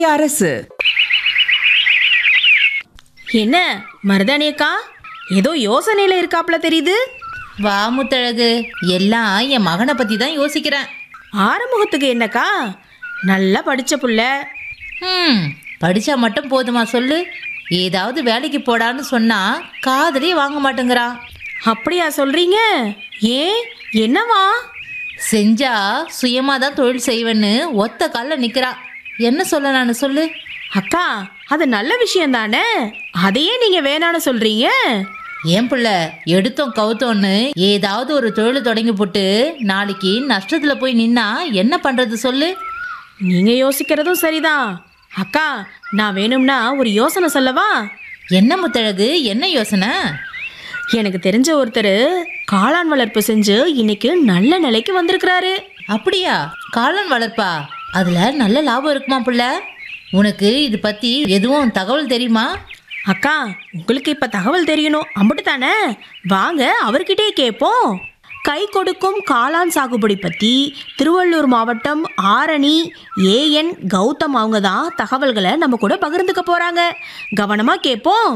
அரசு என்ன மருதாணி அக்கா ஏதோ யோசனையில இருக்காப்ல தெரியுது வா முத்தழகு எல்லாம் என் மகனை பற்றி தான் யோசிக்கிறேன் ஆறுமுகத்துக்கு என்னக்கா நல்லா படிச்ச புள்ள ம் படித்தா மட்டும் போதுமா சொல்லு ஏதாவது வேலைக்கு போடான்னு சொன்னா காதலே வாங்க மாட்டேங்கிறான் அப்படியா சொல்றீங்க ஏன் என்னவா செஞ்சா சுயமாக தான் தொழில் செய்வேன்னு ஒத்த காலில் நிற்கிறான் என்ன சொல்ல நான் சொல்லு அக்கா அது நல்ல விஷயம் தானே அதையே நீங்க வேணான்னு சொல்றீங்க ஏன் பிள்ளை எடுத்தோம் கவுத்தோன்னு ஏதாவது ஒரு தொழில் தொடங்கி போட்டு நாளைக்கு நஷ்டத்தில் போய் நின்னா என்ன பண்ணுறது சொல்லு நீங்க யோசிக்கிறதும் சரிதான் அக்கா நான் வேணும்னா ஒரு யோசனை சொல்லவா என்ன முத்தழகு என்ன யோசனை எனக்கு தெரிஞ்ச ஒருத்தர் காளான் வளர்ப்பு செஞ்சு இன்னைக்கு நல்ல நிலைக்கு வந்திருக்கிறாரு அப்படியா காளான் வளர்ப்பா அதில் நல்ல லாபம் இருக்குமா புள்ள உனக்கு இது பற்றி எதுவும் தகவல் தெரியுமா அக்கா உங்களுக்கு இப்ப தகவல் தெரியணும் அம்புட்டு தானே வாங்க அவர்கிட்டயே கேட்போம் கை கொடுக்கும் காளான் சாகுபடி பத்தி திருவள்ளூர் மாவட்டம் ஆரணி ஏஎன் கௌதம் அவங்க தான் தகவல்களை நம்ம கூட பகிர்ந்துக்க போறாங்க கவனமா கேட்போம்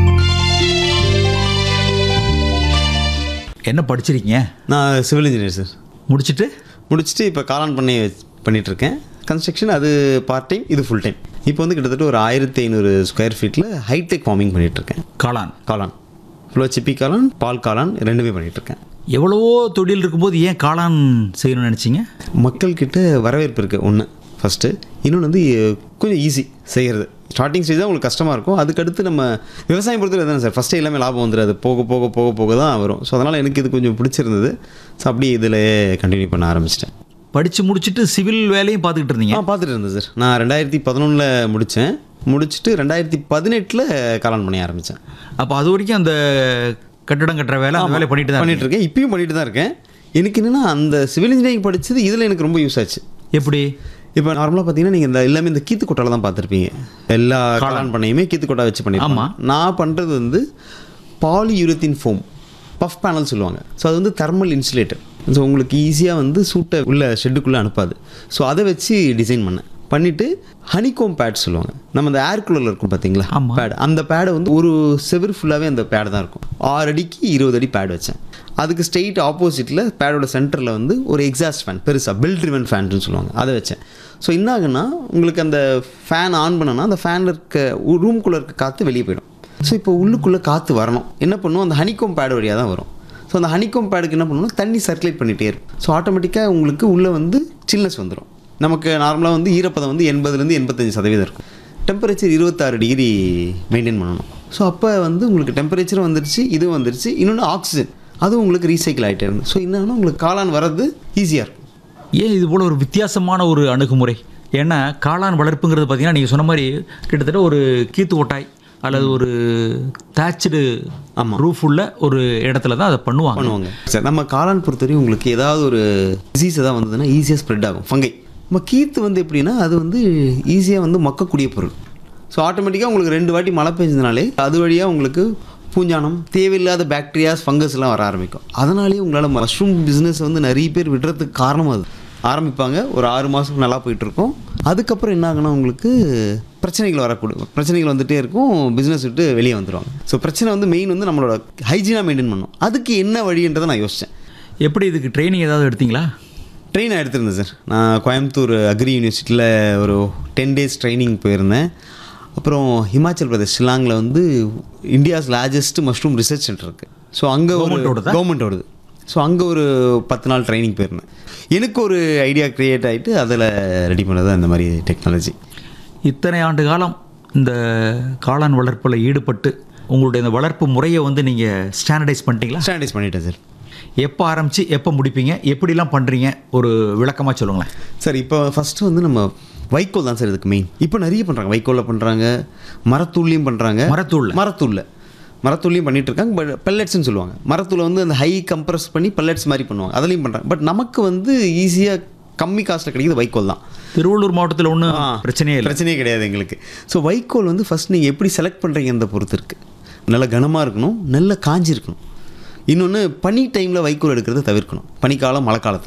என்ன படிச்சிருக்கீங்க நான் சிவில் இன்ஜினியர் சார் முடிச்சிட்டு முடிச்சுட்டு இப்போ காளான் பண்ணி பண்ணிட்டு இருக்கேன் கன்ஸ்ட்ரக்ஷன் அது பார்ட் டைம் இது ஃபுல் டைம் இப்போ வந்து கிட்டத்தட்ட ஒரு ஆயிரத்தி ஐநூறு ஸ்கொயர் ஃபீட்டில் ஹைடெக் ஃபார்மிங் பண்ணிட்டு இருக்கேன் காளான் காளான் ஃபுல்லாக சிப்பி காளான் பால் காளான் ரெண்டுமே பண்ணிட்டு இருக்கேன் எவ்வளவோ தொழில் இருக்கும்போது ஏன் காளான் செய்யணும்னு நினச்சிங்க மக்கள்கிட்ட வரவேற்பு இருக்குது ஒன்று ஃபஸ்ட்டு இன்னொன்று வந்து எ, கொஞ்சம் ஈஸி செய்கிறது ஸ்டார்டிங் ஸ்டேஜ் தான் உங்களுக்கு கஷ்டமாக இருக்கும் அதுக்கடுத்து நம்ம விவசாயம் பொறுத்தவரை தானே சார் ஃபஸ்ட்டு எல்லாமே லாபம் வந்துடாது போக போக போக போக தான் வரும் ஸோ அதனால் எனக்கு இது கொஞ்சம் பிடிச்சிருந்தது ஸோ அப்படியே இதில் கண்டினியூ பண்ண ஆரம்பிச்சிட்டேன் படித்து முடிச்சுட்டு சிவில் வேலையும் பார்த்துக்கிட்டு இருந்தீங்க ஆ பார்த்துட்டு இருந்தேன் சார் நான் ரெண்டாயிரத்தி பதினொன்றில் முடித்தேன் முடிச்சுட்டு ரெண்டாயிரத்தி பதினெட்டில் காலான் பண்ணி ஆரம்பித்தேன் அப்போ அது வரைக்கும் அந்த கட்டடம் கட்டுற வேலை அந்த வேலையை பண்ணிட்டு தான் பண்ணிட்டு இருக்கேன் இப்பயும் பண்ணிட்டு தான் இருக்கேன் எனக்கு என்னென்னா அந்த சிவில் இன்ஜினியரிங் படித்தது இதில் எனக்கு ரொம்ப யூஸ் ஆச்சு இருந்தீங்க. எப்படி இப்போ நார்மலாக பார்த்தீங்கன்னா நீங்கள் இந்த எல்லாமே இந்த கீத்து கொட்டால தான் பார்த்துருப்பீங்க எல்லா காளான் பண்ணையுமே கீத்து கொட்டா வச்சு பண்ணிருப்பாங்க ஆமா. நான் பண்ணுறது வந்து பாலியூரத்தின் ஃபோம் பஃப் பேனல் சொல்லுவாங்க ஸோ அது வந்து தெர்மல் இன்சுலேட்டர் ஸோ உங்களுக்கு ஈஸியாக வந்து சூட்டை உள்ள ஷெட்டுக்குள்ளே அனுப்பாது ஸோ அதை வச்சு டிசைன் பண்ணேன் பண்ணிவிட்டு ஹனிகோம் பேட் சொல்லுவாங்க நம்ம அந்த ஏர் கூலரில் இருக்கும் பார்த்தீங்களா ஆமா. பேட் அந்த பேடை வந்து ஒரு செவர் ஃபுல்லாகவே அந்த பேட் தான் இருக்கும் ஆறு அடிக்கு இருபது அடி பேட் வச்சேன் அதுக்கு ஸ்ட்ரெயிட் ஆப்போசிட்டில் பேடோட சென்டரில் வந்து ஒரு எக்ஸாஸ்ட் ஃபேன் பெருசாக பில்ட் ரிவன் ஃபேன்னு சொல்லுவாங்க அதை வச்சேன் ஸோ என்ன ஆகுன்னா உங்களுக்கு அந்த ஃபேன் ஆன் பண்ணனா அந்த ஃபேனில் இருக்க ரூம்குள்ளே இருக்க காற்று வெளியே போயிடும் ஸோ இப்போ உள்ளுக்குள்ளே காற்று வரணும் என்ன பண்ணும் அந்த ஹனிகோம் பேட் வழியாக தான் வரும் ஸோ அந்த ஹனிகோம் பேடுக்கு என்ன பண்ணணும் தண்ணி சர்க்குலேட் பண்ணிகிட்டே இருக்கும் ஸோ ஆட்டோமேட்டிக்காக உங்களுக்கு உள்ளே வந்து சில்னஸ் வந்துடும் நமக்கு நார்மலாக வந்து ஈரப்பதம் வந்து எண்பதுலேருந்து எண்பத்தஞ்சு சதவீதம் இருக்கும் டெம்பரேச்சர் இருபத்தாறு டிகிரி மெயின்டைன் பண்ணணும் ஸோ அப்போ வந்து உங்களுக்கு டெம்பரேச்சரும் வந்துருச்சு இது வந்துருச்சு இன்னொன்று ஆக்சிஜன் அதுவும் உங்களுக்கு ரீசைக்கிள் ஆகிட்டே இருந்து ஸோ என்னன்னா உங்களுக்கு காளான் வர்றது ஈஸியாக இருக்கும் ஏன் இது போல் ஒரு வித்தியாசமான ஒரு அணுகுமுறை ஏன்னா காளான் வளர்ப்புங்கிறது பார்த்தீங்கன்னா நீங்கள் சொன்ன மாதிரி கிட்டத்தட்ட ஒரு கீத்து கொட்டாய் அல்லது ஒரு தேய்ச்சடு ஆமா. ரூஃப் உள்ள ஒரு இடத்துல தான் அதை பண்ணுவாங்க பண்ணுவாங்க சார் நம்ம காளான் பொறுத்தவரையும் உங்களுக்கு ஏதாவது ஒரு டிசீஸ் ஏதாவது வந்ததுன்னா ஈஸியாக ஸ்ப்ரெட் ஆகும் ஃபங்கை நம்ம கீத்து வந்து எப்படின்னா அது வந்து ஈஸியாக வந்து மக்கக்கூடிய பொருள் ஸோ ஆட்டோமேட்டிக்காக உங்களுக்கு ரெண்டு வாட்டி மழை பெஞ்சதுனாலே அது வழியாக உங்களுக்கு பூஞ்சானம் தேவையில்லாத பாக்டீரியாஸ் ஃபங்கஸ் எல்லாம் வர ஆரம்பிக்கும் அதனாலேயே உங்களால் மஷ்ரூம் பிஸ்னஸ் வந்து நிறைய பேர் விடுறதுக்கு காரணம் அது ஆரம்பிப்பாங்க ஒரு ஆறு மாதம் நல்லா போயிட்டுருக்கும் அதுக்கப்புறம் என்ன ஆகுனா உங்களுக்கு பிரச்சனைகள் வரக்கூடும் பிரச்சனைகள் வந்துகிட்டே இருக்கும் பிஸ்னஸ் விட்டு வெளியே வந்துடுவாங்க ஸோ பிரச்சனை வந்து மெயின் வந்து நம்மளோட ஹைஜீனாக மெயின்டைன் பண்ணணும் அதுக்கு என்ன வழின்றதை நான் யோசித்தேன் எப்படி இதுக்கு ட்ரைனிங் ஏதாவது எடுத்தீங்களா ட்ரெயின் எடுத்திருந்தேன் சார் நான் கோயம்புத்தூர் அக்ரி யூனிவர்சிட்டியில் ஒரு டென் டேஸ் ட்ரைனிங் போயிருந்தேன் அப்புறம் ஹிமாச்சல் பிரதேஷ் ஷில்லாங்கில் வந்து India's largest mushroom research centre இருக்குது ஸோ அங்கே ஒரு Government-ஓடதா? கவர்மெண்ட்டோடது ஸோ அங்கே ஒரு பத்து நாள் ட்ரைனிங் போயிருந்தேன் எனக்கு ஒரு ஐடியா க்ரியேட் ஆகிட்டு அதில் ரெடி பண்ணது அந்த மாதிரி டெக்னாலஜி இத்தனை ஆண்டு காலம் இந்த காளான் வளர்ப்பில் ஈடுபட்டு உங்களுடைய இந்த வளர்ப்பு முறையை வந்து நீங்கள் ஸ்டாண்டர்டைஸ் பண்ணிட்டீங்களா ஸ்டாண்டர்டைஸ் பண்ணிட்டேன் சார் எப்போ ஆரம்பித்து எப்போ முடிப்பீங்க எப்படிலாம் பண்ணுறீங்க ஒரு விளக்கமாக சொல்லுங்களேன் சார் இப்போ ஃபஸ்ட்டு வந்து நம்ம வைக்கோல் தான் சார் இதுக்கு மெயின் இப்போ நிறைய பண்ணுறாங்க வைக்கோலில் பண்ணுறாங்க மரத்தூள்லையும் பண்ணுறாங்க மரத்தூள்ல? மரத்தூளில் மரத்தூள்லையும் பண்ணிட்டு இருக்காங்க பட் பெல்லட்ஸ்னு சொல்லுவாங்க மரத்தூளை வந்து அந்த ஹை கம்ப்ரஸ் பண்ணி பெல்லட்ஸ் மாதிரி பண்ணுவாங்க அதுலேயும் பண்ணுறாங்க பட் நமக்கு வந்து ஈஸியாக கம்மி காஸ்ட்டில் கிடைக்குது வைக்கோல் தான் திருவள்ளூர் மாவட்டத்தில் ஒன்றும் பிரச்சனையே இல்லை பிரச்சனையே கிடையாது எங்களுக்கு ஸோ வைக்கோல் வந்து ஃபஸ்ட் நீங்கள் எப்படி செலக்ட் பண்ணுறீங்கன்ற பொறுத்து இருக்குது நல்ல கனமாக இருக்கணும் நல்ல காஞ்சி இருக்கணும் இன்னொன்று பனி டைமில் வைக்கோல் எடுக்கிறத தவிர்க்கணும் பனிக்காலம் மழை காலத்தில்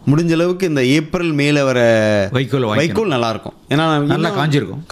முடிஞ்ச அளவுக்கு இந்த ஏப்ரல் மேல வர வைக்கோல் வாங்கிக்கணும். வைக்கோல் நல்லா இருக்கும் ஏன்னா நல்லா காஞ்சிருக்கும்